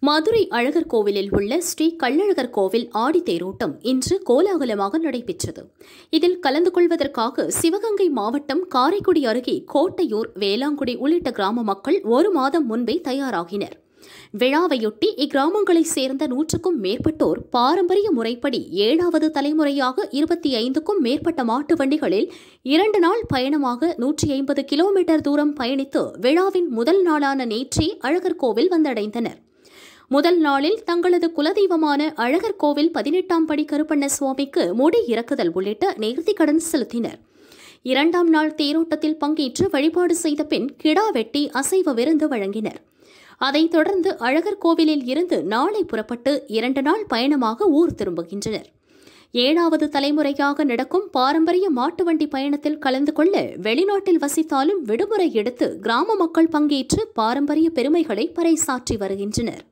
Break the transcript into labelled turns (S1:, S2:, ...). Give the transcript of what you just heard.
S1: மதுரை அழகர் கோவிலில் உள்ள ஸ்ரீ கள்ளழகர் கோவில் ஆடி தேரோட்டம் இன்று கோலாகலமாக நடைபெற்றது இதில் கலந்து கொள்வதற்காக சிவகங்கை மாவட்டம் காரைக்குடி அருகே கோட்டையூர் வேளாங்குடி உள்ளிட்ட கிராம மக்கள் ஒரு மாதம் முன்பே தயாராகினர் விழாவையொட்டி இக்கிராமங்களைச் சேர்ந்த நூற்றுக்கும் மேற்பட்டோர் பாரம்பரிய முறைப்படி ஏழாவது தலைமுறையாக இருபத்தி ஐந்துக்கும் மேற்பட்ட மாட்டு வண்டிகளில் இரண்டு நாள் பயணமாக நூற்றி ஐம்பது கிலோமீட்டர் தூரம் பயணித்து விழாவின் முதல் நாளான நேற்றே அழகர் கோவில் வந்தடைந்தனர் முதல் நாளில் தங்களது குலதெய்வமான அழகர் கோவில் பதினெட்டாம் படி கருப்பண்ண சுவாமிக்கு முடி இறக்குதல் உள்ளிட்ட நேர்த்திக்கடன் செலுத்தினர் இரண்டாம் நாள் தேரோட்டத்தில் பங்கேற்று வழிபாடு செய்த பின் கிடா வெட்டி அசைவ விருந்து வழங்கினர் அதைத் தொடர்ந்து அழகர் கோவிலில் இருந்து நாளை புறப்பட்டு இரண்டு நாள் பயணமாக ஊர் திரும்புகின்றனர் ஏழாவது தலைமுறையாக நடக்கும் பாரம்பரிய மாட்டு வண்டி பயணத்தில் கலந்து கொள்ள வெளிநாட்டில் வசித்தாலும் விடுமுறை எடுத்து கிராம மக்கள் பங்கேற்று பாரம்பரிய பெருமைகளை பறைசாற்றி வருகின்றனர்